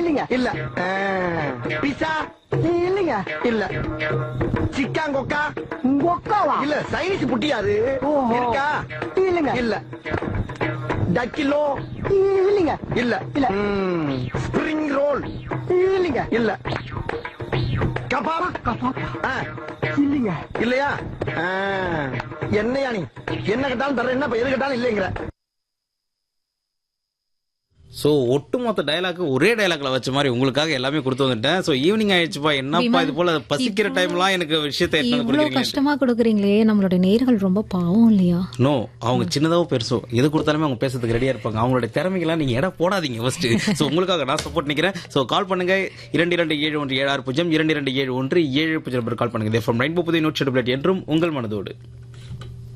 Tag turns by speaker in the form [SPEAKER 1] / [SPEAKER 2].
[SPEAKER 1] இல்லைங்க
[SPEAKER 2] இல்ல பிசா
[SPEAKER 1] இல்லைங்க
[SPEAKER 2] இல்ல சிக்கான் கொக்கா
[SPEAKER 1] ஒக்காவா
[SPEAKER 2] இல்ல சைனீஸ் புட்டியாது
[SPEAKER 1] ஓஹோ.
[SPEAKER 2] இருக்கா
[SPEAKER 1] இல்லைங்க
[SPEAKER 2] இல்ல டக்கிலோ
[SPEAKER 1] இல்லைங்க
[SPEAKER 2] இல்ல
[SPEAKER 1] இல்ல.
[SPEAKER 2] ஸ்பிரிங் ரோல்
[SPEAKER 1] இல்லைங்க
[SPEAKER 2] இல்ல கபாப்
[SPEAKER 1] கபாப்பா
[SPEAKER 2] ஆ,
[SPEAKER 1] இல்லைங்க
[SPEAKER 2] இல்லையா ஆ, என்னையா நீ என்ன கேட்டாலும் தர என்ன இப்ப எது கேட்டாலும் இல்லைங்கிற
[SPEAKER 3] ஸோ ஒட்டுமொத்த டயலாக் ஒரே டயலாக்ல வச்ச மாதிரி உங்களுக்காக எல்லாமே கொடுத்து வந்துட்டேன் ஸோ ஈவினிங் ஆயிடுச்சுப்பா என்னப்பா
[SPEAKER 4] விமல்,
[SPEAKER 3] இது போல பசிக்கிற
[SPEAKER 4] இவ்வளவு-
[SPEAKER 3] டைம்லாம் எனக்கு விஷயத்தை எடுத்து வந்து
[SPEAKER 4] இவ்வளவு
[SPEAKER 3] கொடுக்குறீங்க
[SPEAKER 4] கஷ்டமா கொடுக்குறீங்களே நம்மளோட நேர்கள் ரொம்ப பாவம் இல்லையா
[SPEAKER 3] நோ அவங்க சின்னதாவோ பெருசோ எது கொடுத்தாலுமே அவங்க பேசுறதுக்கு ரெடியா இருப்பாங்க அவங்களோட திறமைகள்லாம் நீங்க இடம் போடாதீங்க ஃபர்ஸ்ட் ஸோ உங்களுக்காக நான் சப்போர்ட் நிக்கிறேன் ஸோ கால் பண்ணுங்க இரண்டு இரண்டு ஏழு ஒன்று ஏழு ஆறு பூஜ்ஜியம் இரண்டு இரண்டு ஏழு ஒன்று ஏழு பூஜ்ஜியம் நம்பர் கால் பண்ணுங்க ஃப்ரம் ரெயின்போ புதிய நூற்றி என்றும் உங்கள் மனதோடு